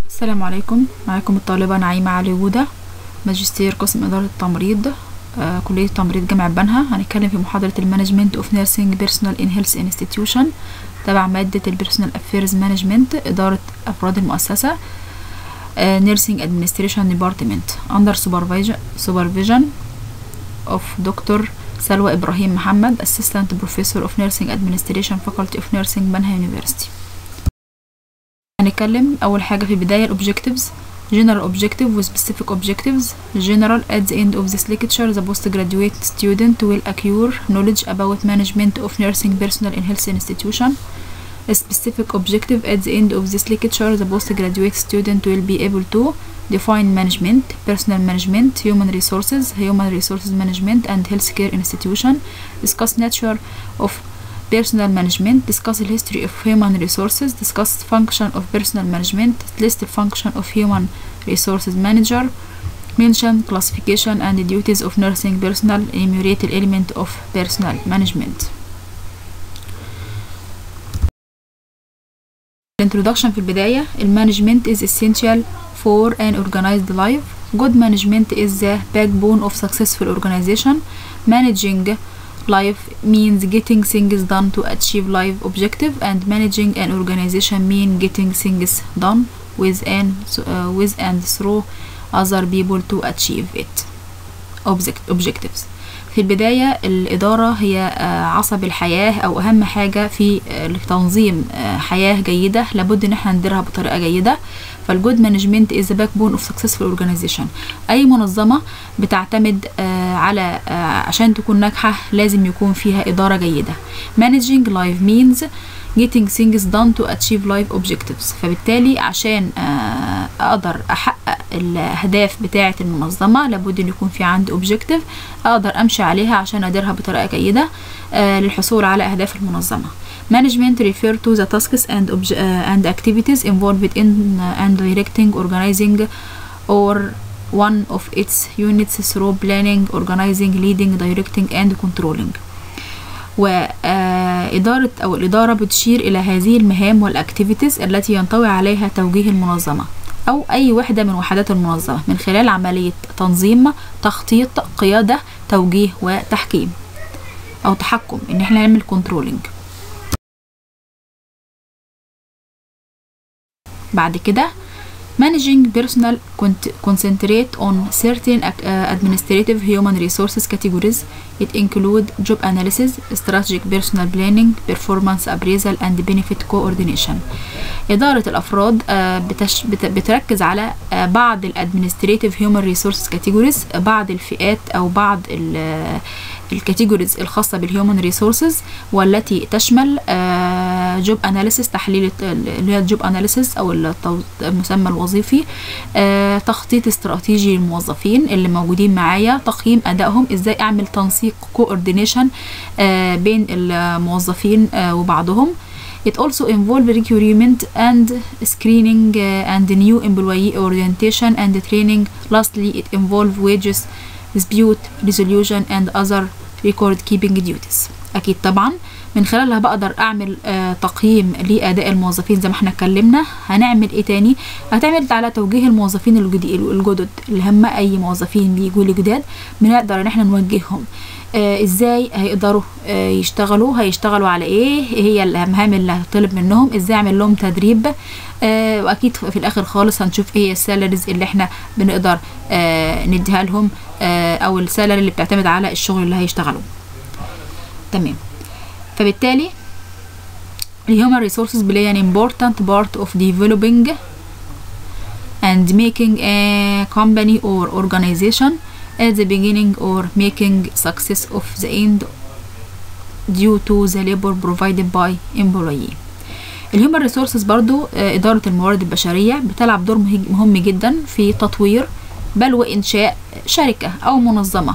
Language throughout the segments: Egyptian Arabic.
السلام عليكم معاكم الطالبة نعيمة علي جودة ماجستير قسم إدارة التمريض آه، كلية تمريض جامعة بنها هنتكلم في محاضرة المانجمنت اوف نيرسينج بيرسونال ان هيلث انستتيوشن تبع مادة البيرسونال افيرز مانجمنت إدارة أفراد المؤسسة نيرسينج ادمنستريشن ديبارتمنت اندر supervision of دكتور سلوى إبراهيم محمد Assistant Professor of Nursing Administration Faculty of Nursing بنها University هنتكلم أول حاجة في البداية ال objectives general objective و specific objectives general at the end of this lecture the postgraduate student will acquire knowledge about management of nursing personnel in health institution a specific objective at the end of this lecture the postgraduate student will be able to define management personnel management human resources human resources management and healthcare institution discuss nature of personal management discuss the history of human resources discuss function of personal management list the function of human resources manager mention classification and the duties of nursing personnel enumerate the element of personal management introduction في البداية المانجمنت is essential for an organized life good management is the backbone of successful organization managing life means getting things done to achieve life objective and managing an organization mean getting things done with and uh, with and through other people to achieve it object objectives في البداية الإدارة هي عصب الحياة أو أهم حاجة في تنظيم حياة جيدة لابد إن احنا نديرها بطريقة جيدة فالجود مانجمنت از باك بون اوف سكسسفul اورجانيزيشن أي منظمة بتعتمد على عشان تكون ناجحة لازم يكون فيها إدارة جيدة managing life means getting things done to achieve life objectives فبالتالي عشان أقدر أحقق الأهداف بتاعة المنظمة لابد إن يكون في عندي objective أقدر أمشي عليها عشان أديرها بطريقة جيدة للحصول على أهداف المنظمة Management refer to the tasks and, uh, and activities involved in uh, and directing, organizing, or one of its units through planning, organizing, leading, directing, and controlling. وإدارة أو الإدارة بتشير إلى هذه المهام والأكتيفيتيز التي ينطوي عليها توجيه المنظمة أو أي وحدة من وحدات المنظمة من خلال عملية تنظيم تخطيط قيادة توجيه وتحكيم أو تحكم إن احنا نعمل كنترولينج بعد كده managing personnel concentrate on certain administrative human resources categories it include job analysis strategic personnel planning performance appraisal and benefit coordination إدارة الأفراد بتش بتركز على بعض الادمنستريتيف human resources categories بعض الفئات أو بعض الكاتيجوريز الخاصة بالهيومن ريسورسز والتي تشمل جوب اناليسيس تحليل اللي هي الجوب اناليسيس او المسمى الوظيفي تخطيط استراتيجي للموظفين اللي موجودين معايا تقييم ادائهم ازاي اعمل تنسيق كوردينيشن بين الموظفين وبعضهم It also involves recruitment and screening uh, and new employee orientation and training. Lastly, it involves wages, dispute resolution and other record keeping duties اكيد طبعا من خلالها بقدر اعمل آه تقييم لاداء الموظفين زي ما احنا اتكلمنا هنعمل ايه تاني هتعمل على توجيه الموظفين الجدد اللي هم اي موظفين بيجوا لي جداد بنقدر ان احنا نوجههم آه ازاي هيقدروا آه يشتغلوا هيشتغلوا على ايه هي المهام اللي هتطلب منهم ازاي اعمل لهم تدريب آه واكيد في الاخر خالص هنشوف ايه السالاريز اللي احنا بنقدر آه نديها لهم آه او السالاري اللي بتعتمد على الشغل اللي هيشتغلوا تمام فبالتالي الهيومن ريسورسز play an important part of developing and making a company or organization at the beginning or making success of the end due to the labor provided by employee الهيومن ريسورسز برضو إدارة الموارد البشرية بتلعب دور مهم جدا في تطوير بل وإنشاء شركة أو منظمة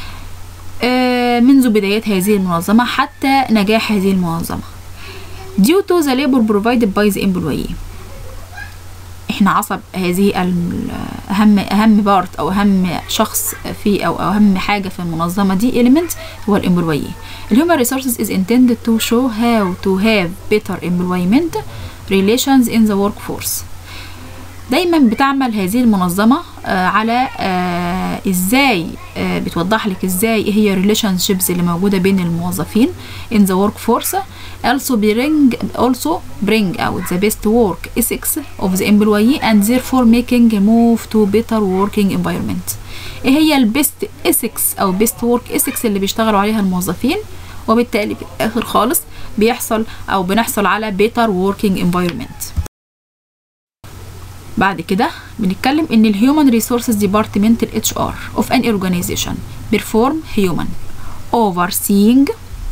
منذ بدايات هذه المنظمة حتى نجاح هذه المنظمة due to the labor provided by the employee احنا عصب هذه اهم اهم بارت او اهم شخص في او اهم حاجه في المنظمه دي element هو الامبلوي الهيومن resources is intended to show how to have better employment relations in the workforce دايما بتعمل هذه المنظمة آه على آه ازاي آه بتوضح لك ازاي ايه هي ريليشن شيبس اللي موجودة بين الموظفين in the workforce also bring also bring out the best work ethics of the employee and therefore making a move to better working environment ايه هي البيست ethics او best work ethics اللي بيشتغلوا عليها الموظفين وبالتالي في الاخر خالص بيحصل او بنحصل على better working environment بعد كده بنتكلم ان الهيومن ريسورسز ديبارتمنت الاتش ار اوف ان اورجانيزيشن بيرفورم هيومن overseeing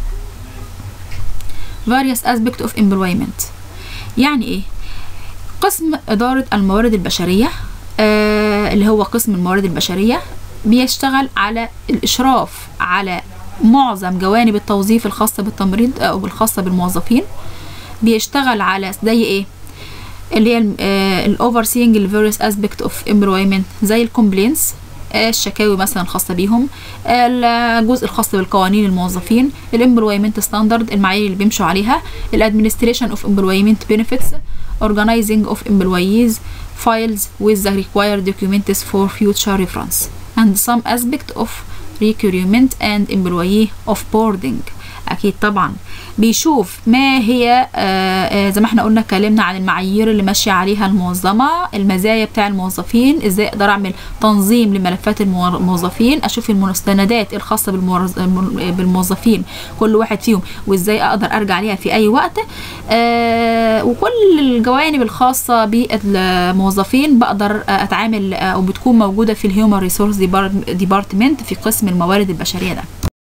various aspect of employment يعني ايه قسم إدارة الموارد البشرية آه اللي هو قسم الموارد البشرية بيشتغل على الإشراف على معظم جوانب التوظيف الخاصة بالتمريض أو الخاصة بالموظفين بيشتغل على زي ايه اللي هي الاوفر سينج الفيريوس اسبكت اوف امبلويمنت زي الكومبلينس الشكاوي مثلا الخاصه بيهم الجزء الخاص بالقوانين الموظفين الامبلويمنت ستاندرد المعايير اللي بيمشوا عليها الادمنستريشن اوف امبلويمنت بنفيتس organizing of employees files with the required documents for future reference and some aspect of recruitment and employee offboarding اكيد طبعا بيشوف ما هي آه زي ما احنا قلنا اتكلمنا عن المعايير اللي ماشيه عليها المنظمه المزايا بتاع الموظفين ازاي اقدر اعمل تنظيم لملفات الموظفين اشوف المستندات الخاصه بالموظفين كل واحد فيهم وازاي اقدر ارجع ليها في اي وقت آه وكل الجوانب الخاصه بالموظفين بقدر اتعامل او بتكون موجوده في الهيومن ريسورس ديبارتمنت في قسم الموارد البشريه ده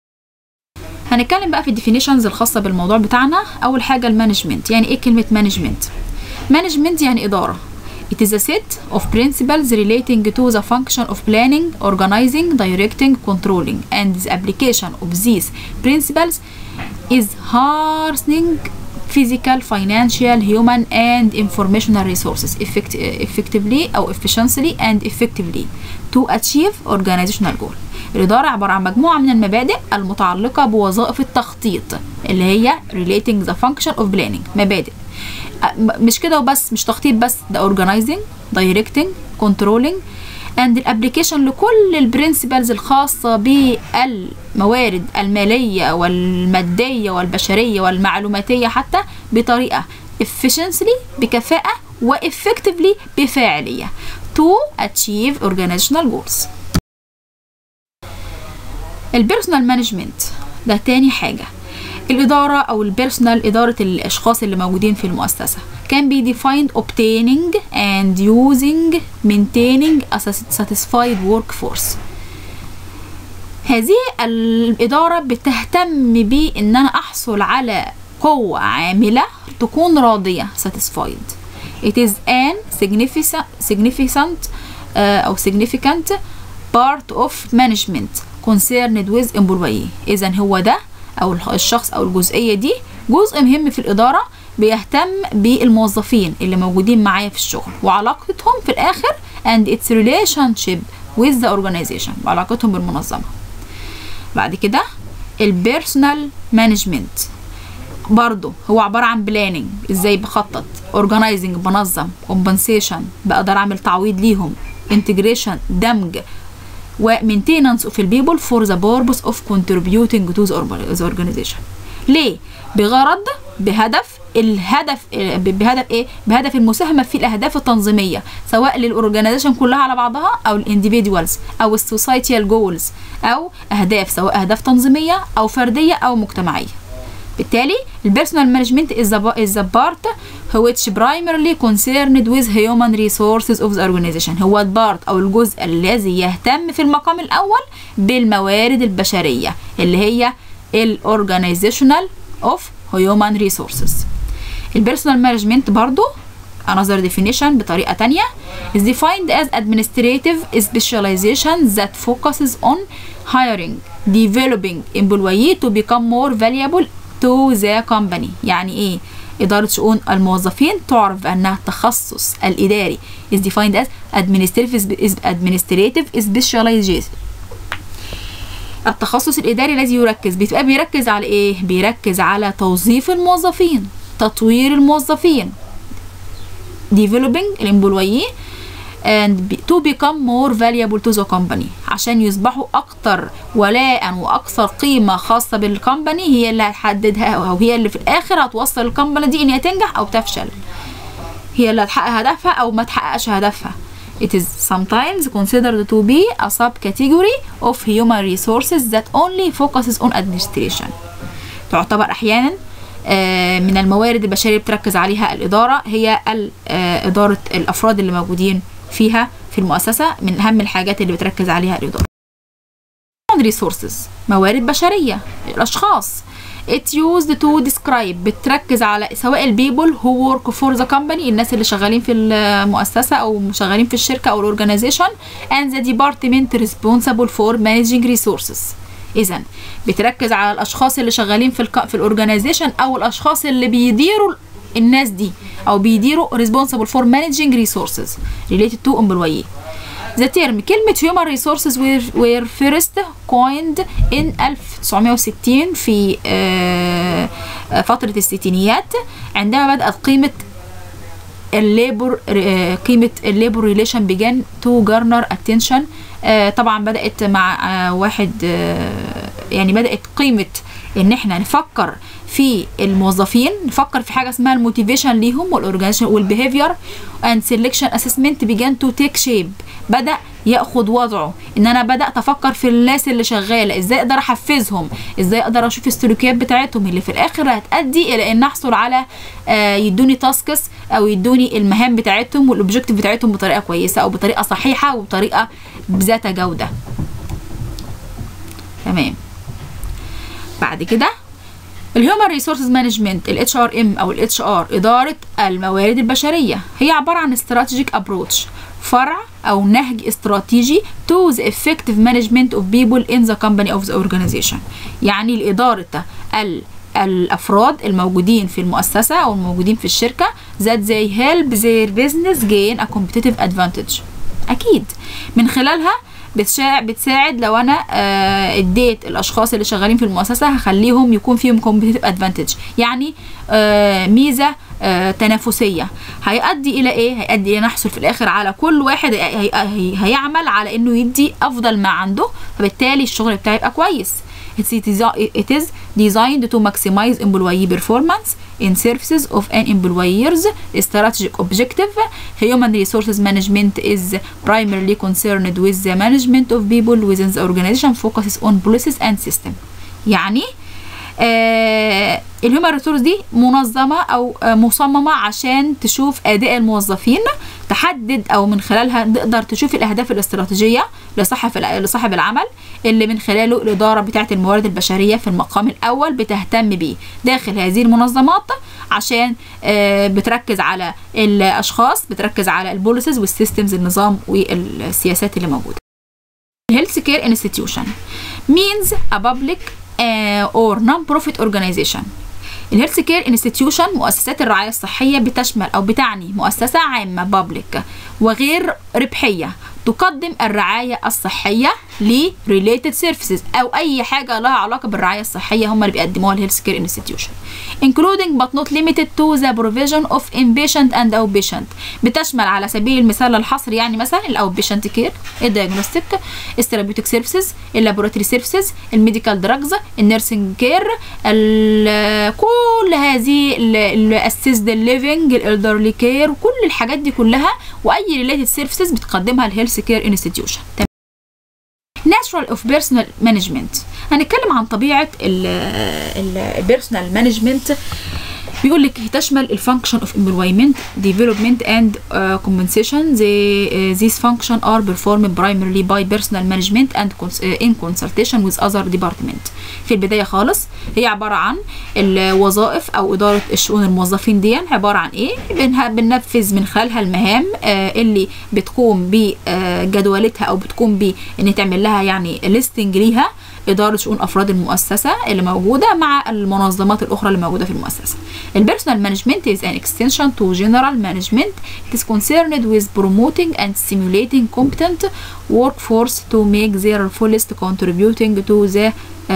هنتكلم بقى في الديفينيشنز الخاصة بالموضوع بتاعنا أول حاجة المانجمنت يعني إيه كلمة مانجمنت مانجمنت يعني إدارة It is a set of principles relating to the function of planning, organizing, directing, controlling, and the application of these principles is harnessing physical, financial, human, and informational resources effect effectively أو efficiently and effectively to achieve organizational goal. الإدارة عبارة عن مجموعة من المبادئ المتعلقة بوظائف التخطيط اللي هي relating the function of planning مبادئ مش كده وبس مش تخطيط بس ده organizing directing controlling and الابليكيشن لكل البرنسبلز الخاصة بالموارد المالية والمادية والبشرية والمعلوماتية حتى بطريقة efficiently بكفاءة و effectively بفاعلية to achieve organizational goals البيرسونال مانجمنت ده تاني حاجة الإدارة أو البيرسونال إدارة الأشخاص اللي موجودين في المؤسسة can be defined obtaining and using maintaining a satisfied workforce هذه الإدارة بتهتم بإن أنا أحصل على قوة عاملة تكون راضية satisfied it is an significant, significant uh, أو significant part of management concerned with employee إذا هو ده أو الشخص أو الجزئية دي جزء مهم في الإدارة بيهتم بالموظفين اللي موجودين معايا في الشغل وعلاقتهم في الآخر and its relationship with the organization وعلاقتهم بالمنظمة بعد كده البيرسونال مانجمنت برضه هو عبارة عن بلاننج ازاي بخطط organizing بنظم compensation بقدر اعمل تعويض ليهم integration دمج ومينتيننس اوف البيبل فور ذا purpose اوف contributing to the organization ليه بغرض بهدف الهدف بهدف ايه بهدف المساهمه في الاهداف التنظيميه سواء للاورجانيزيشن كلها على بعضها او الانديفيدوالز او السوسايتيال جولز او اهداف سواء اهداف تنظيميه او فرديه او مجتمعيه بالتالي البيرسونال مانجمنت is the, is the part which primarily concerned with human resources of the organization هو البارت او الجزء الذي يهتم في المقام الاول بالموارد البشريه اللي هي الاورجانيزيشنال اوف human resources البيرسونال مانجمنت برضو another definition بطريقة تانية is defined as administrative specialization that focuses on hiring developing employee to become more valuable to the company يعني ايه إدارة شؤون الموظفين تعرف بأنها التخصص الإداري is defined as administrative administrative specialization التخصص الإداري الذي يركز بيبقى بيركز على إيه؟ بيركز على توظيف الموظفين تطوير الموظفين developing الامبلويي and be, to become more valuable to the company عشان يصبحوا اكتر ولاء واكثر قيمه خاصه بالكمباني هي اللي هتحددها او هي اللي في الاخر هتوصل الكمباني دي ان هي تنجح او تفشل هي اللي هتحقق هدفها او ما تحققش هدفها It is sometimes considered to be a subcategory of human resources that only focuses on administration. تعتبر أحيانا من الموارد البشرية اللي بتركز عليها الإدارة هي إدارة الأفراد اللي موجودين فيها في المؤسسة من أهم الحاجات اللي بتركز عليها الإدارة. resources موارد بشرية الأشخاص It used to describe بتركز على سواء البيبل who work for the company الناس اللي شغالين في المؤسسة أو شغالين في الشركة أو الأورجانيزيشن and the department responsible for managing resources إذا بتركز على الأشخاص اللي شغالين في الك... في الأورجانيزيشن أو الأشخاص اللي بيديروا الناس دي أو بيديروا responsible for managing resources related to employee The term كلمة human resources were, were first coined in 1960 في فترة الستينيات عندما بدأت قيمة الليبر قيمة الليبر ريليشن began to garner attention طبعا بدأت مع واحد يعني بدأت قيمة ان احنا نفكر في الموظفين نفكر في حاجه اسمها الموتيفيشن ليهم والاورجانيزيشن والبيهيفير اند سيلكشن اسسمنت بيجان تو تيك شيب بدا ياخد وضعه ان انا بدات افكر في الناس اللي شغاله ازاي اقدر احفزهم ازاي اقدر اشوف السلوكيات بتاعتهم اللي في الاخر هتادي الى ان احصل على آه يدوني تاسكس او يدوني المهام بتاعتهم والاوبجكتيف بتاعتهم بطريقه كويسه او بطريقه صحيحه وبطريقه بذات جوده تمام بعد كده الهيومن ريسورسز مانجمنت الاتش ار ام او الاتش ار اداره الموارد البشريه هي عباره عن استراتيجيك ابروتش فرع او نهج استراتيجي to the effective management of people in the company of the organization يعني لإدارة ال الأفراد الموجودين في المؤسسة أو الموجودين في الشركة that they help their business gain a competitive advantage أكيد من خلالها بتساعد بتساعد لو انا آه اديت الاشخاص اللي شغالين في المؤسسه هخليهم يكون فيهم كومبيتيتيف ادفانتج يعني آه ميزه آه تنافسيه هيؤدي الى ايه هيؤدي الى نحصل في الاخر على كل واحد هي هي هيعمل على انه يدي افضل ما عنده فبالتالي الشغل بتاعي يبقى كويس it is designed to maximize employee performance in services of an employer's strategic objective. Human resources management is primarily concerned with the management of people within the organization focuses on policies and system. يعني آه الهيومن ريسورس دي منظمه او آه مصممه عشان تشوف اداء الموظفين تحدد او من خلالها تقدر تشوف الاهداف الاستراتيجيه لصاحب لصاحب العمل اللي من خلاله الاداره بتاعه الموارد البشريه في المقام الاول بتهتم بيه داخل هذه المنظمات عشان آه بتركز على الاشخاص بتركز على البوليسز والسيستمز النظام والسياسات اللي موجوده health care institution means a public or non-profit organization الهيلث كير انستتيوشن مؤسسات الرعاية الصحية بتشمل أو بتعني مؤسسة عامة بابليك وغير ربحية تقدم الرعاية الصحية ل related services أو أي حاجة لها علاقة بالرعاية الصحية هم اللي بيقدموها الهيلث كير انستتيوشن including but not limited to the provision of inpatient and outpatient بتشمل على سبيل المثال الحصر يعني مثلا الاوتبيشنت كير الديagnostic الثيرابيوتيك سيرفيسز اللابوراتوري سيرفيسز الميديكال دراجز النيرسينج كير كل هذه الاسيست الليفنج الالدرلي كير كل الحاجات دي كلها واي ريليتد سيرفيسز بتقدمها الهيلث كير انستتيوشن natural of personal management هنتكلم عن طبيعة البيرسونال مانجمنت بيقول لك تشمل الفانكشن اوف employment development and uh, compensation the, uh, these function are performed primarily by personal management and cons uh, in consultation with other department في البدايه خالص هي عباره عن الوظائف او اداره الشؤون الموظفين دي عباره عن ايه بننفذ من خلالها المهام اللي بتقوم بجدولتها او بتقوم بان تعمل لها يعني ليستنج ليها إدارة شؤون أفراد المؤسسة اللي موجودة مع المنظمات الأخرى اللي موجودة في المؤسسة. البيرسونال مانجمنت is an extension to general management. It is concerned with promoting and stimulating competent workforce to make their fullest contributing to the uh,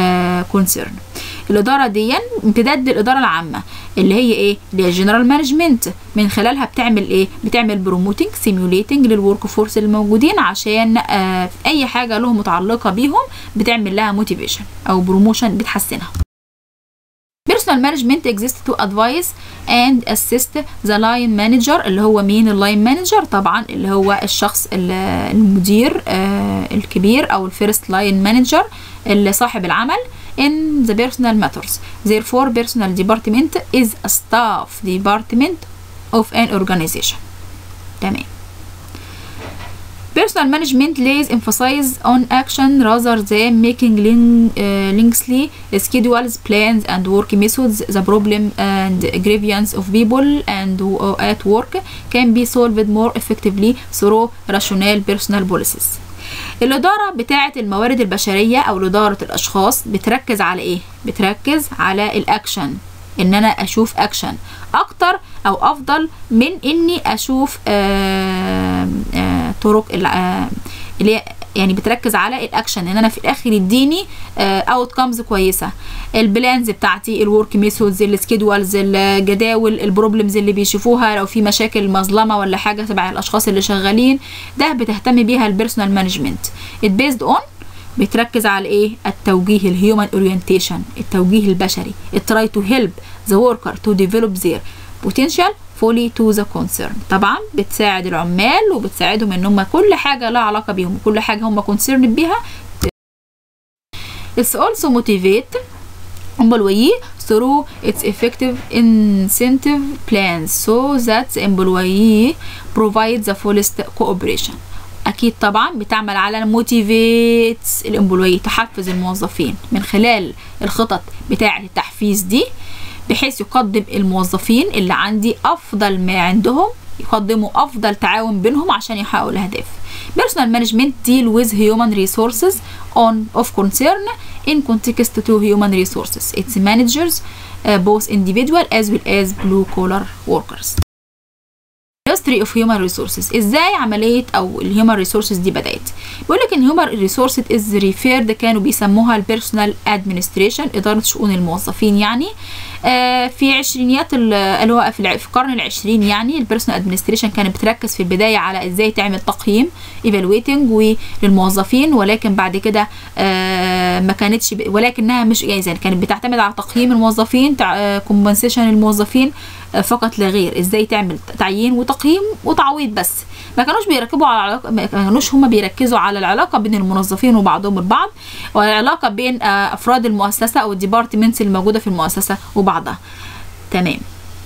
كونسيرن الاداره دي امتداد للاداره العامه اللي هي ايه اللي هي الجنرال مانجمنت من خلالها بتعمل ايه بتعمل بروموتنج سيميوليتنج للورك فورس الموجودين عشان آه اي حاجه لهم متعلقه بيهم بتعمل لها موتيفيشن او بروموشن بتحسنها Personal management exists to advise and assist the line manager اللي هو مين اللاين مانجر طبعا اللي هو الشخص المدير آه الكبير او الفيرست لاين مانجر اللي صاحب العمل in the personal matters. Therefore, personal department is a staff department of an organization. تمام. Personal management lays emphasis on action rather than making ling- uh, lengthy schedules, plans, and work methods. The problem and grievance of people and uh, at work can be solved more effectively through rational personal policies. الإدارة بتاعة الموارد البشرية أو إدارة الأشخاص بتركز على إيه؟ بتركز على الأكشن إن أنا أشوف أكشن أكتر أو أفضل من إني أشوف آآ آآ طرق اللي يعني بتركز على الاكشن ان انا في الاخر يديني اوت كامز كويسه البلانز بتاعتي الورك ميثودز السكيدولز الجداول البروبلمز اللي بيشوفوها لو في مشاكل مظلمه ولا حاجه تبع الاشخاص اللي شغالين ده بتهتم بيها البيرسونال مانجمنت ات بيزد اون بتركز على ايه التوجيه الهيومن اورينتيشن التوجيه البشري تراي تو هيلب ذا وركر تو ديفلوب their potential fully to the concern طبعا بتساعد العمال وبتساعدهم ان هم كل حاجه لها علاقه بيهم كل حاجه هم concerned بيها It's also motivate employee through its effective incentive plans so that the employee provides the fullest cooperation اكيد طبعا بتعمل على موتيفيت الامبلوي تحفز الموظفين من خلال الخطط بتاعه التحفيز دي بحيث يقدم الموظفين اللي عندي افضل ما عندهم يقدموا افضل تعاون بينهم عشان يحققوا الاهداف personal management deal with human resources on of concern in context to human resources its managers uh, both individual as well as blue collar workers history of human resources ازاي عمليه او الهيومن ريسورسز دي بدات بيقول لك ان هيومن ريسورسز از ريفيرد كانوا بيسموها البيرسونال ادمنستريشن اداره شؤون الموظفين يعني آه في عشرينيات اللي هو في, في القرن العشرين يعني البيرسونال ادمنستريشن كانت بتركز في البدايه على ازاي تعمل تقييم ايفالويتنج للموظفين ولكن بعد كده آه ما كانتش ولكنها مش يعني كانت بتعتمد على تقييم الموظفين كومبنسيشن الموظفين فقط لا غير ازاي تعمل تعيين وتقييم وتعويض بس ما كانوش بيركبوا على العلاقه ما كانوش هما بيركزوا على العلاقه بين الموظفين وبعضهم البعض والعلاقه بين افراد المؤسسه او الديبارتمنتس الموجوده في المؤسسه وبعضها تمام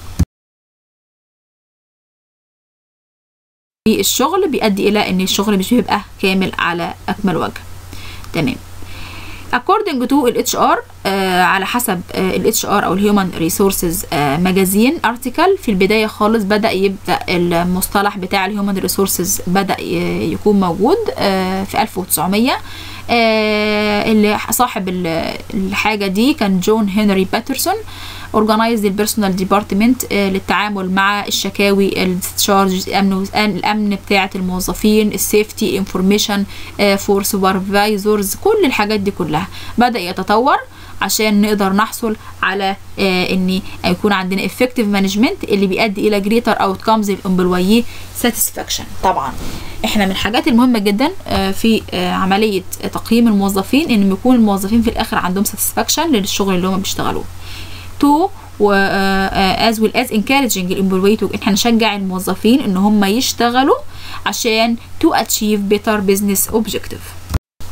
الشغل بيؤدي الى ان الشغل مش بيبقى كامل على اكمل وجه تمام according to ال HR آه على حسب آه ال HR او الهيومن ريسورسز ماجازين ارتكل في البدايه خالص بدا يبدا المصطلح بتاع الهيومن ريسورسز بدا يكون موجود آه في 1900 آه اللي صاحب الحاجه دي كان جون هنري باترسون organized البيرسونال ديبارتمنت للتعامل مع الشكاوي الديسشارج الامن الامن بتاعه الموظفين السيفتي انفورميشن فور سوبرفايزرز كل الحاجات دي كلها بدا يتطور عشان نقدر نحصل على آه ان يكون عندنا effective مانجمنت اللي بيؤدي الى greater outcomes للامبلويي ساتسفاكشن طبعا احنا من الحاجات المهمه جدا آه في آه عمليه تقييم الموظفين ان يكون الموظفين في الاخر عندهم ساتسفاكشن للشغل اللي هم بيشتغلوه تو و uh, as well as encouraging الامبلوي تو احنا نشجع الموظفين ان هم يشتغلوا عشان to achieve better business objective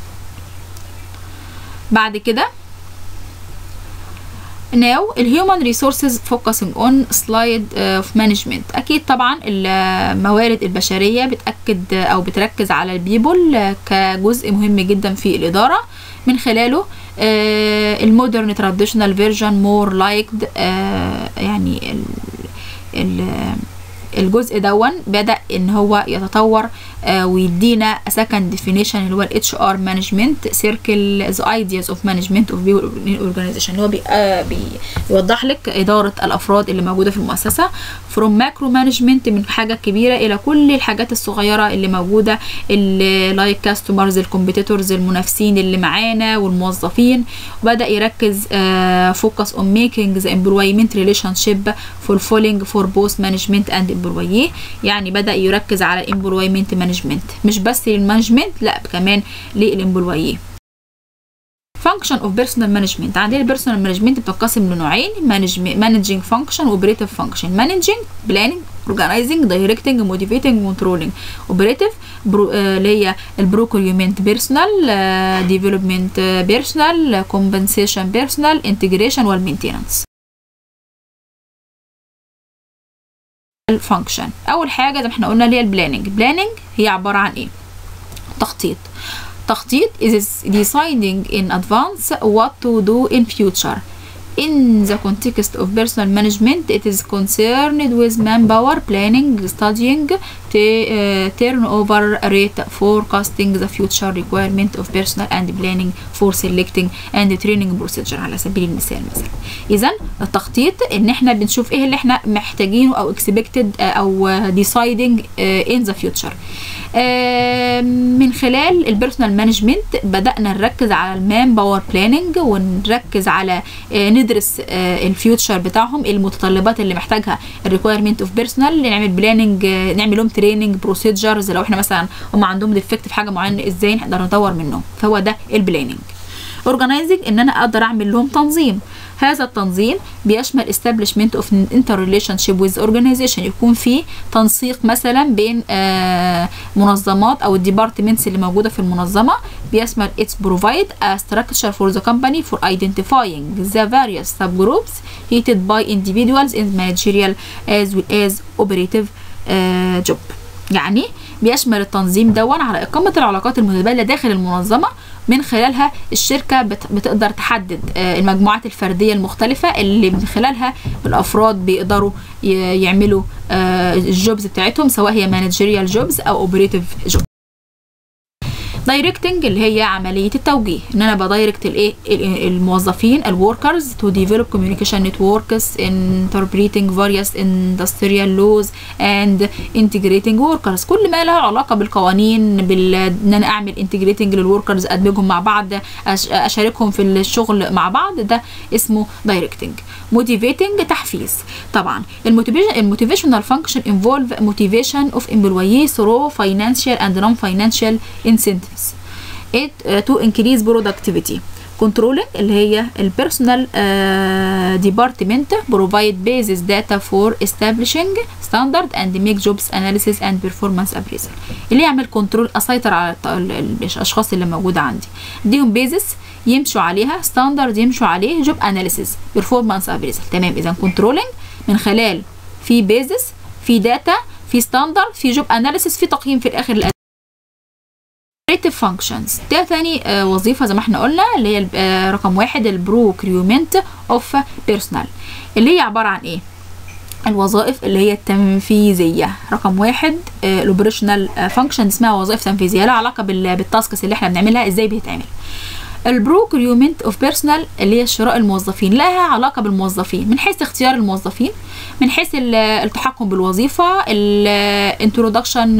بعد كده now الهيومن ريسورسز فوكسنج اون سلايد اوف مانجمنت اكيد طبعا الموارد البشريه بتاكد او بتركز على البيبول كجزء مهم جدا في الاداره من خلاله المودرن تراديشنال فيرجن مور لايكد يعني ال ال الجزء دون بدا ان هو يتطور آه ويدينا سكند ديفينيشن اللي هو الاتش ار مانجمنت سيركل ذا ايدياز اوف مانجمنت اوف اورجانيزيشن اللي هو بي آه بيوضح لك اداره الافراد اللي موجوده في المؤسسه فروم ماكرو مانجمنت من حاجه كبيره الى كل الحاجات الصغيره اللي موجوده اللي لايك كاستمرز الكومبيتيتورز المنافسين اللي معانا والموظفين وبدا يركز فوكس اون ميكينج ذا امبلويمنت ريليشن شيب فولفولينج فور بوث مانجمنت اند امبلويي يعني بدا يركز على الامبلويمنت مانجمنت مش بس للمانجمنت لا كمان للامبلويي function of personal management عندنا البيرسونال مانجمنت بتنقسم لنوعين managing function operative function managing planning organizing directing motivating controlling operative برو اللي هي البروكيومنت بيرسونال ديفلوبمنت بيرسونال compensation بيرسونال integration والمينتيننس الفانكشن اول حاجه زي ما احنا قلنا اللي هي البلاننج بلاننج هي عباره عن ايه تخطيط تخطيط is deciding in advance what to do in future. In the context of personal management, it is concerned with manpower planning, studying, uh, turnover rate, forecasting the future requirement of personnel and planning for selecting and training procedure على سبيل المثال مثلا. إذا التخطيط إن إحنا بنشوف إيه اللي إحنا محتاجينه أو expected أو deciding in the future. من خلال البيرسونال مانجمنت بدأنا نركز على المان باور بلاننج ونركز على ندرس الفيوتشر بتاعهم المتطلبات اللي محتاجها الريكويرمنت اوف بيرسونال نعمل بلاننج نعمل لهم تريننج بروسيجرز لو احنا مثلا هم عندهم ديفكت في حاجه معينه ازاي نقدر نطور منهم فهو ده البلاننج اورجنايزنج ان انا اقدر اعمل لهم تنظيم هذا التنظيم بيشمل establishment of interrelationship with organization يكون في تنسيق مثلا بين آه منظمات او الديبارتمنتس اللي موجوده في المنظمه بيشمل its provide a structure for the company for identifying the various subgroups heated by individuals in managerial as well as operative آه job يعني بيشمل التنظيم دون على إقامة العلاقات المتبادلة داخل المنظمة من خلالها الشركة بتقدر تحدد المجموعات الفردية المختلفة اللي من خلالها الأفراد بيقدروا يعملوا الجوبز بتاعتهم سواء هي مانجيريال جوبز أو اوبريتيف جوب دايركتنج اللي هي عمليه التوجيه ان انا بدايركت الايه الموظفين الوركرز تو ديفلوب كوميونيكيشن نتوركس interpreting various industrial laws and integrating workers كل ما له علاقه بالقوانين بال ان انا اعمل integrating للوركرز ادمجهم مع بعض اشاركهم في الشغل مع بعض ده اسمه دايركتنج motivating تحفيز طبعا الموتيفيشنال فانكشن involve motivation of employee through financial and non-financial incentives it uh, to increase productivity controlling اللي هي البيرسونال ديبارتمنت provide basis data for establishing standard and make jobs analysis and performance appraisal اللي يعمل كنترول اسيطر على الاشخاص اللي موجوده عندي اديهم بيزس يمشوا عليها ستاندرد يمشوا عليه جوب اناليسيس بيرفورمانس ابريزل تمام اذا كنترولنج من خلال في بيزس في داتا في ستاندرد في جوب اناليسيس في تقييم في الاخر operative functions ده تاني آه وظيفة زي ما احنا قلنا اللي هي آه رقم واحد البروكريومنت اوف بيرسونال اللي هي عبارة عن ايه الوظائف اللي هي التنفيذية رقم واحد الاوبريشنال فانكشن اسمها وظائف تنفيذية لها علاقة بالتاسكس اللي احنا بنعملها ازاي بتتعمل البروكريومنت اوف بيرسونال اللي هي شراء الموظفين لها علاقه بالموظفين من حيث اختيار الموظفين من حيث التحكم بالوظيفه الانترودكشن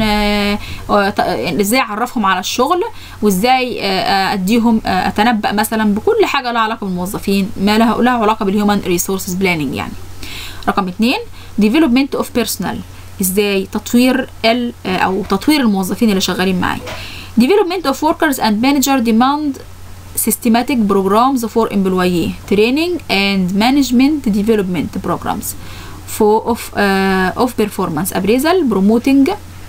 ازاي اعرفهم على الشغل وازاي اديهم اتنبأ مثلا بكل حاجه لها علاقه بالموظفين ما لها لها علاقه بالهيومن ريسورسز بلاننج يعني رقم اتنين ديفلوبمنت اوف بيرسونال ازاي تطوير ال او تطوير الموظفين اللي شغالين معايا development of workers and manager demand systematic programs for employee training and management development programs for of, uh, of performance appraisal promoting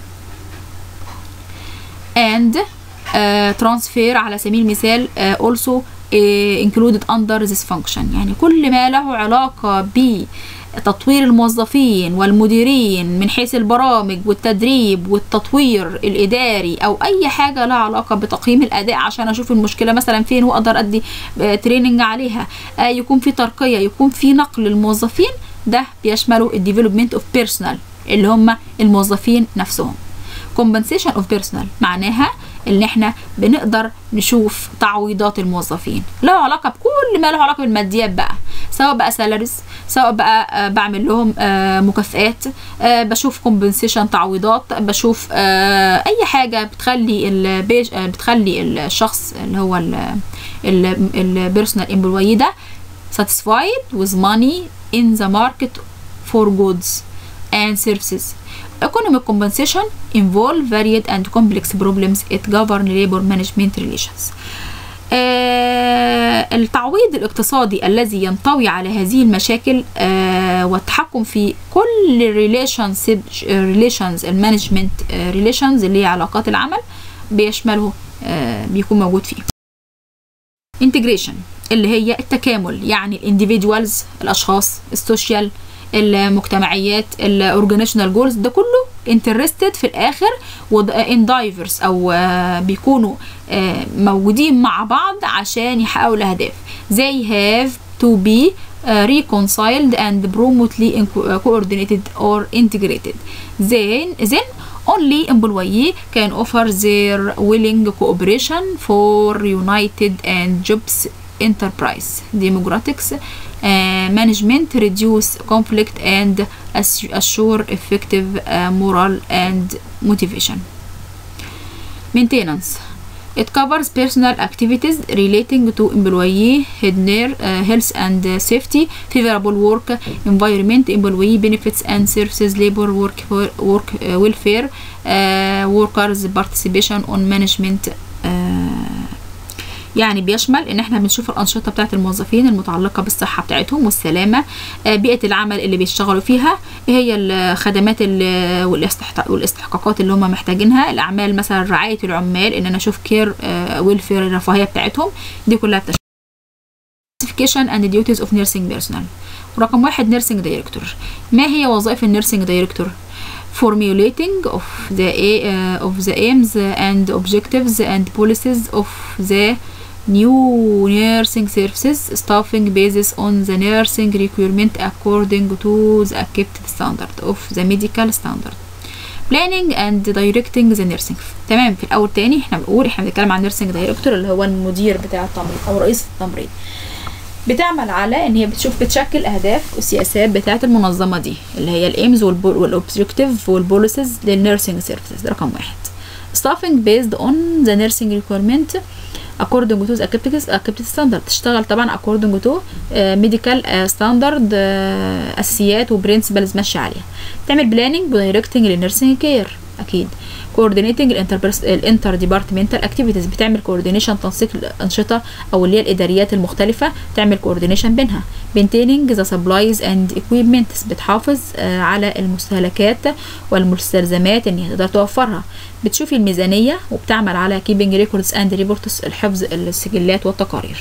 and uh, transfer على سبيل المثال uh, also uh, included under this function يعني كل ما له علاقة ب تطوير الموظفين والمديرين من حيث البرامج والتدريب والتطوير الإداري أو أي حاجة لها علاقة بتقييم الأداء عشان أشوف المشكلة مثلا فين وأقدر أدي تريننج عليها يكون في ترقية يكون في نقل للموظفين ده بيشمله الديفلوبمنت اوف بيرسونال اللي هم الموظفين نفسهم compensation of personnel معناها ان احنا بنقدر نشوف تعويضات الموظفين له علاقه بكل ما له علاقه بالماديات بقى سواء بقى سالاريز سواء بقى آه بعمل لهم آه مكافئات آه بشوف كومبنسيشن تعويضات بشوف آه اي حاجه بتخلي البيج آه بتخلي الشخص اللي هو البيرسونال امبلوي ده satisfied with money in the market for goods and services economic compensation involve varied and complex problems it govern labor management relations آه التعويض الاقتصادي الذي ينطوي على هذه المشاكل آه والتحكم في كل ريليشنز ريليشنز المانجمنت ريليشنز اللي هي علاقات العمل بيشمله آه بيكون موجود فيه انتجريشن اللي هي التكامل يعني الانديفيدوالز الاشخاص السوشيال المجتمعيات الاورجانيشنال جولز ده كله انترستد في الاخر ان دايفرس او بيكونوا موجودين مع بعض عشان يحققوا الاهداف they have to be reconciled and promotely coordinated or integrated then then only employee can offer their willing cooperation for united and jobs enterprise demographics uh, management reduce conflict and assure effective uh, moral and motivation maintenance it covers personal activities relating to employee health and safety favorable work environment employee benefits and services labor work, work uh, welfare workers participation on management يعني بيشمل ان احنا بنشوف الانشطه بتاعه الموظفين المتعلقه بالصحه بتاعتهم والسلامه بيئه العمل اللي بيشتغلوا فيها ايه هي الخدمات والاستحقاقات اللي هم محتاجينها الاعمال مثلا رعايه العمال ان انا اشوف كير ويلفير الرفاهيه بتاعتهم دي كلها بتشمل classification and duties of nursing personnel رقم واحد nursing director ما هي وظائف النيرسينج دايركتور formulating of the uh, of the aims and objectives and policies of the new nursing services staffing basis on the nursing requirement according to the accepted standard of the medical standard planning and directing the nursing تمام في الاول تاني احنا بنقول احنا بنتكلم عن nursing director اللي هو المدير بتاع التمريض او رئيس التمريض بتعمل على ان هي بتشوف بتشكل اهداف والسياسات بتاعه المنظمه دي اللي هي الايمز والاوبجكتيف والبوليسز للنيرسينج سيرفيسز رقم واحد staffing based on the nursing requirement according to the accepted accepted standard تشتغل طبعا according to uh, medical uh, standard uh, اساسيات وبرنسبلز ماشيه عليها تعمل بلاننج ودايركتنج للنيرسينج كير اكيد coordinating الانتر ديبارتمنتال اكتيفيتيز بتعمل كوردينيشن تنسيق الانشطه او اللي هي الاداريات المختلفه تعمل كوردينيشن بينها maintaining the supplies and equipment بتحافظ على المستهلكات والمستلزمات ان هي تقدر توفرها بتشوف الميزانيه وبتعمل على keeping records and reports الحفظ السجلات والتقارير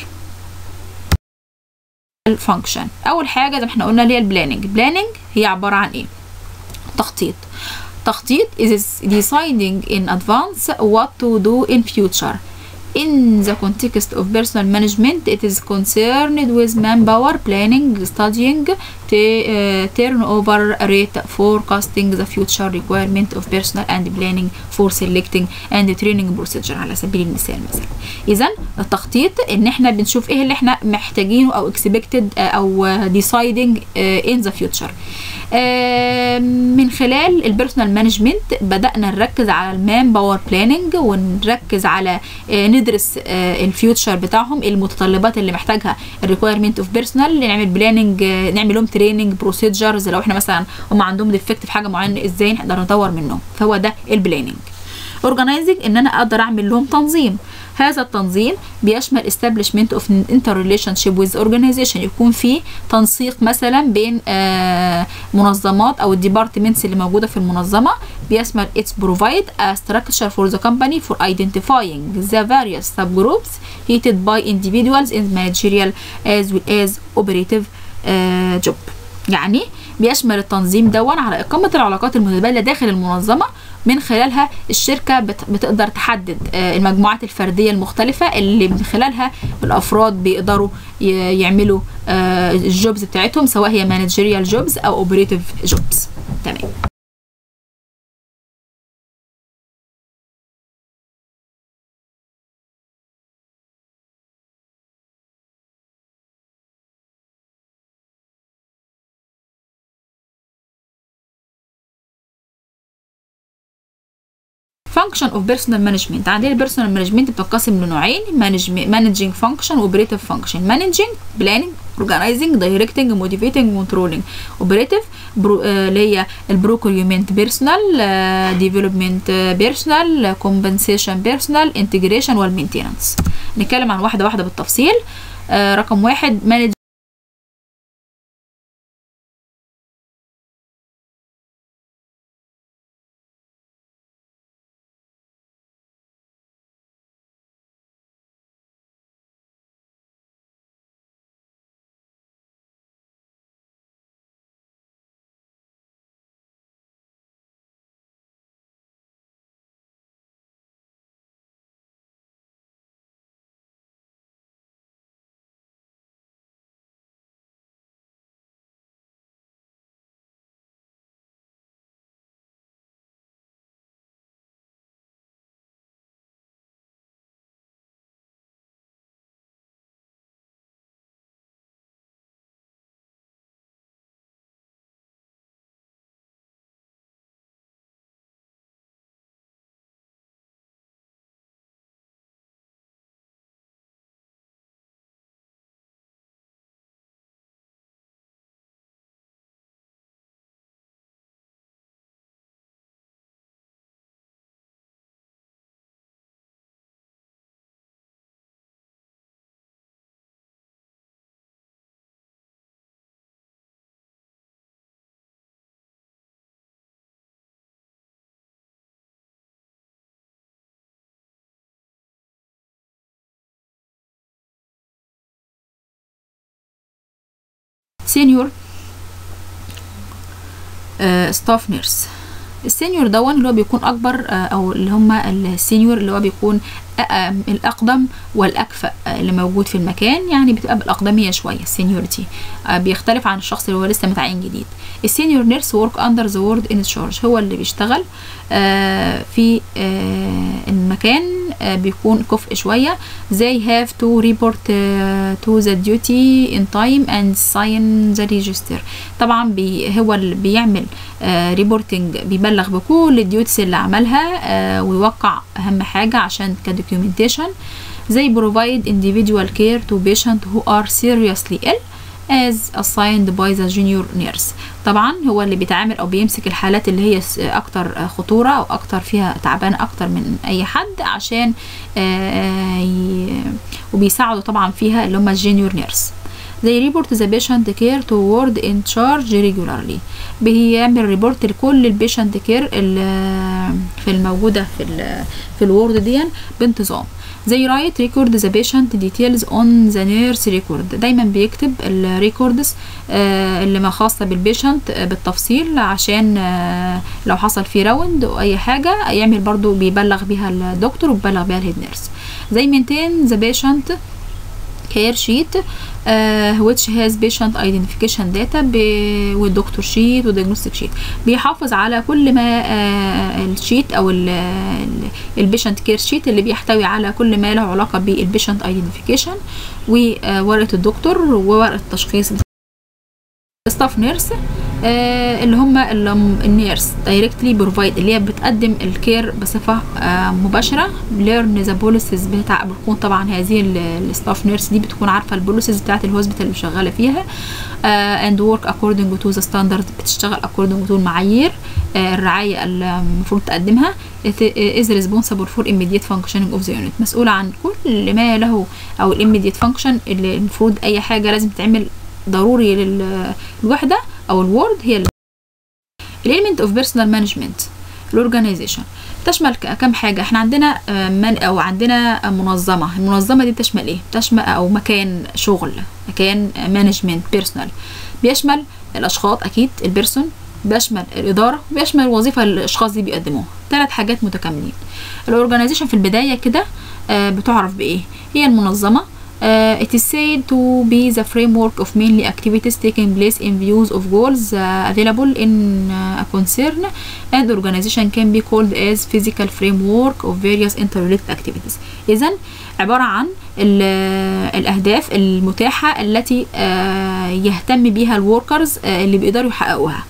الفانكشن اول حاجه زي ما احنا قلنا اللي هي البلاننج بلاننج هي عباره عن ايه تخطيط تخطيط is deciding in advance what to do in future. In the context of personal management, it is concerned with manpower planning, studying, uh, turnover rate, forecasting the future requirement of personal and planning for selecting and training procedure على سبيل المثال مثلا. إذا التخطيط إن إحنا بنشوف إيه اللي إحنا محتاجينه أو expected أو deciding in the future. من خلال البيرسونال مانجمنت بدأنا نركز على المان باور بلاننج ونركز على ندرس الفيوتشر بتاعهم المتطلبات اللي محتاجها الريكويرمنت اوف بيرسونال نعمل بلاننج نعمل لهم تريننج بروسيجرز لو احنا مثلا هم عندهم ديفكت في حاجه معينه ازاي نقدر نطور منهم فهو ده البلاننج اورجنايزنج ان انا اقدر اعمل لهم تنظيم هذا التنظيم بيشمل establishment of interrelationship with organization يكون في تنسيق مثلا بين آه منظمات او الديبارتمنتس اللي موجوده في المنظمه بيشمل its provide a structure for the company for identifying the various subgroups heated by individuals in managerial as well as operative uh, job يعني بيشمل التنظيم دون على إقامة العلاقات المتبادلة داخل المنظمة من خلالها الشركة بتقدر تحدد المجموعات الفردية المختلفة اللي من خلالها الأفراد بيقدروا يعملوا الجوبز بتاعتهم سواء هي مانجيريال جوبز أو اوبريتيف جوبز تمام function of personal management عندنا البيرسونال مانجمنت بتنقسم لنوعين managing function operative function managing planning organizing directing motivating controlling operative برو آه، اللي هي البروكيومنت بيرسونال ديفلوبمنت بيرسونال كومبنسيشن بيرسونال انتجريشن والمينتيننس نتكلم عن واحده واحده بالتفصيل آه، رقم واحد manage سينيور ستاف نيرس السينيور دون اللي هو بيكون اكبر آه، او اللي هم السينيور اللي هو بيكون أ- آه، الاقدم والاكفأ آه، اللي موجود في المكان يعني بتبقى بالاقدميه شويه السينيورتي بيختلف عن الشخص اللي هو لسه متعين جديد السينيور نيرس ورك اندر ذا وورد ان تشارج هو اللي بيشتغل آه، في آه، المكان آه، بيكون كفء شويه they have to report uh, to the duty in time and sign the register طبعا بي هو اللي بيعمل ريبورتنج بيبلغ بكل الديوتس اللي عملها آه، ويوقع اهم حاجه عشان كدوكيومنتيشن they provide individual care to patient who are seriously ill as assigned by the junior nurse طبعا هو اللي بيتعامل او بيمسك الحالات اللي هي س- اكتر خطورة او اكتر فيها تعبان اكتر من اي حد عشان آه، ي- وبيساعدوا طبعا فيها اللي هم الجونيور نيرس they report the patient care to ward in charge regularly بيعمل ريبورت لكل البيشنت كير في الموجودة في ال في الورد دي بانتظام زي رايت ريكورد ذا بيشنت ديتيلز اون ذا نيرس ريكورد دايما بيكتب الريكوردز اللي ما خاصه بالبيشنت آه، بالتفصيل عشان آه، لو حصل فيه راوند او اي حاجه يعمل برضو بيبلغ بيها الدكتور وبيبلغ بيها الهيد نيرس زي مينتين ذا بيشنت كير شيت which has patient identification data ب- والدكتور شيت والديagnostic شيت بيحافظ على كل ما آه، الشيت او البيشنت كير شيت اللي بيحتوي على كل ما له علاقه بالبيشنت ايدنتيفيكيشن وورقه الدكتور وورقه التشخيص ستاف نيرس آه اللي هم النيرس دايركتلي بروفايد اللي هي بتقدم الكير بصفه آه مباشره ليرن ذا بوليسز بتاع بتكون طبعا هذه الستاف نيرس دي بتكون عارفه البوليسز بتاعت الهوسبيتال اللي شغاله فيها اند ورك اكوردنج تو ذا ستاندرد بتشتغل اكوردنج تو المعايير آه الرعايه اللي المفروض تقدمها is responsible for immediate functioning of the unit مسؤولة عن كل ما له أو ال immediate function اللي المفروض أي حاجة لازم تتعمل ضروري للوحدة أو الورد هي ال element of personal management الاورجانيزيشن تشمل ك- كم حاجة احنا عندنا آه، من او عندنا منظمة المنظمة دي بتشمل ايه بتشمل او مكان شغل مكان مانجمنت بيرسونال بيشمل الاشخاص اكيد البيرسون بيشمل الاداره وبيشمل الوظيفه اللي الاشخاص دي بيقدموها ثلاث حاجات متكاملين الاورجانيزيشن في البدايه كده آه، بتعرف بايه هي المنظمه Uh, it is said to be the framework of mainly activities taking place in views of goals uh, available in uh, a concern and organization can be called as physical framework of various interrelated activities إذا عبارة عن ال- الأهداف المتاحة التي آه، يهتم بها الوركرز اللي بيقدروا يحققوها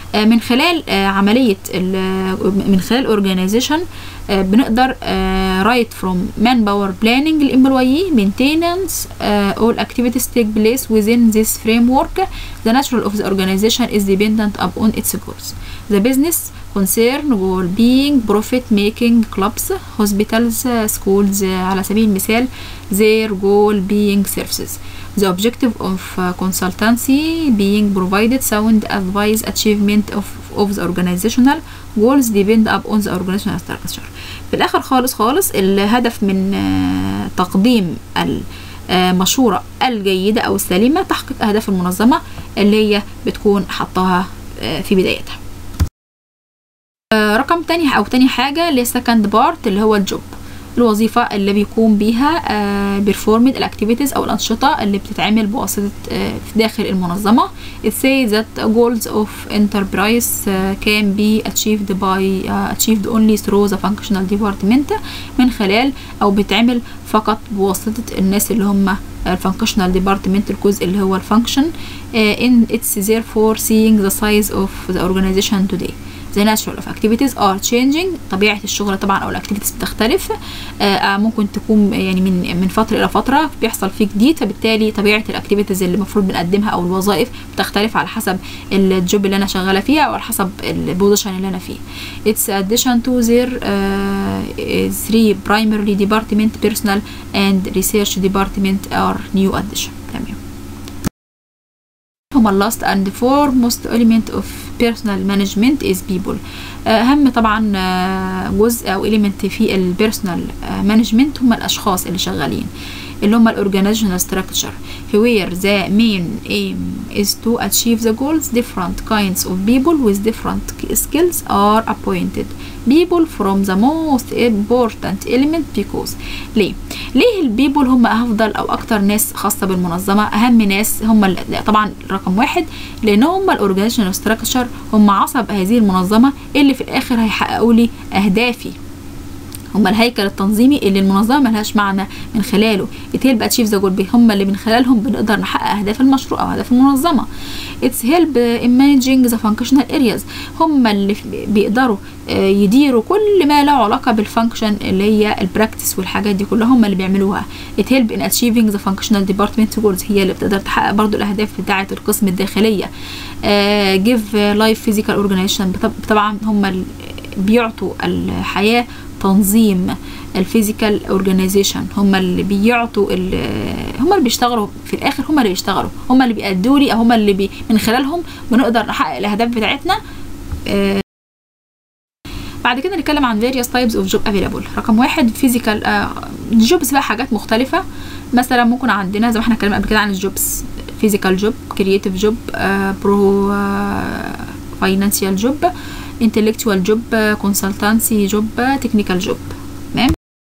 آه، من خلال آه، عمليه ال- من خلال اورجانيزيشن بنقدر آه، right from manpower planning الامبلويي maintenance آه، all activities take place within this framework the natural of the organization is dependent upon its goals the business concern goal being profit making clubs hospitals uh, schools uh, على سبيل المثال their goal being services the objective of uh, consultancy being provided sound advice achievement of, of the organizational goals depend upon the organizational structure في الاخر خالص خالص الهدف من آه، تقديم المشورة الجيدة او السليمة تحقيق اهداف المنظمة اللي هي بتكون حطاها آه، في بدايتها آه، رقم تاني او تاني حاجة اللي هي second part اللي هو الجوب الوظيفة اللي بيقوم بيها performing الاكتيفيتيز او الانشطة اللي بتتعمل بواسطة آه، في داخل المنظمة it says that goals of enterprise آه، can be achieved by آه، achieved only through the functional department من خلال او بتعمل فقط بواسطة الناس اللي هم الفانكشنال ديبارتمنت الجزء اللي هو الفانكشن in it's therefore seeing the size of the organization today the nature of activities are changing طبيعة الشغل طبعا أو الأكتيفيتيز بتختلف آه، آه، ممكن تكون يعني من من فترة إلى فترة بيحصل فيه جديد فبالتالي طبيعة الأكتيفيتيز اللي المفروض بنقدمها أو الوظائف بتختلف على حسب الجوب اللي أنا شغالة فيها أو على حسب البوزيشن اللي أنا فيه it's addition to their uh, three primarily department personal and research department are new addition تمام هما last and foremost element of personal management is people أهم طبعا آه، جزء أو element في ال personal آه، management هما الأشخاص اللي شغالين اللي هما ال organizational structure where the main aim is to achieve the goals different kinds of people with different skills are appointed people from the most important element because ليه؟ ليه البيبول هم افضل او اكتر ناس خاصه بالمنظمه اهم ناس هم ال- طبعا رقم واحد لان هم الاورجانيزيشنال ستراكشر هم عصب هذه المنظمه اللي في الاخر هيحققوا لي اهدافي هم الهيكل التنظيمي اللي المنظمه ملهاش معنى من خلاله يتهيل بقى تشيف ذا جول هم اللي من خلالهم بنقدر نحقق اهداف المشروع او اهداف المنظمه اتس هيلب ان مانجينج ذا فانكشنال ارياز هم اللي في- بيقدروا آه، يديروا كل ما له علاقه بالفانكشن اللي هي البراكتس والحاجات دي كلها هم اللي بيعملوها ات هيلب ان اتشيفينج ذا فانكشنال ديبارتمنت جولز هي اللي بتقدر تحقق برضو الاهداف بتاعه القسم الداخليه جيف لايف فيزيكال اورجانيزيشن طبعا هم ال- بيعطوا الحياه تنظيم الفيزيكال اورجانيزيشن هم اللي بيعطوا ال- هم اللي بيشتغلوا في الاخر هم اللي بيشتغلوا هم اللي بيأدوا لي او هم اللي بي من خلالهم بنقدر نحقق الاهداف بتاعتنا آه، بعد كده نتكلم عن various types of job available رقم واحد physical جوبس بقى حاجات مختلفة مثلا ممكن عندنا زي ما احنا اتكلمنا قبل كده عن الجوبس physical job creative job آه، pro آه، financial job intellectual job آه، consultancy job آه، technical job تمام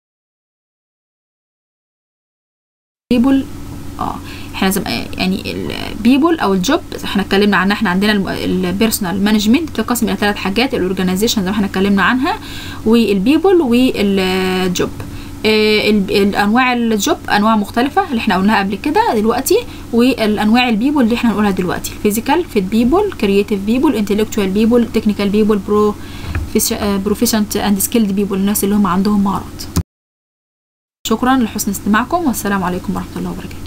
people اه احنا زم... يعني البيبول او الجوب احنا اتكلمنا عنها احنا عندنا البيرسونال مانجمنت بتنقسم الى ثلاث حاجات الاورجانيزيشن زي ما احنا اتكلمنا عنها والبيبول والجوب آه، ال- الانواع الجوب انواع مختلفه اللي احنا قلناها قبل كده دلوقتي والانواع البيبول اللي احنا هنقولها دلوقتي الفيزيكال فيت بيبول كرييتيف بيبول انتلكتوال بيبول تكنيكال بيبول برو بروفيشنت اند سكيلد بيبول الناس اللي هم عندهم مهارات شكرا لحسن استماعكم والسلام عليكم ورحمه الله وبركاته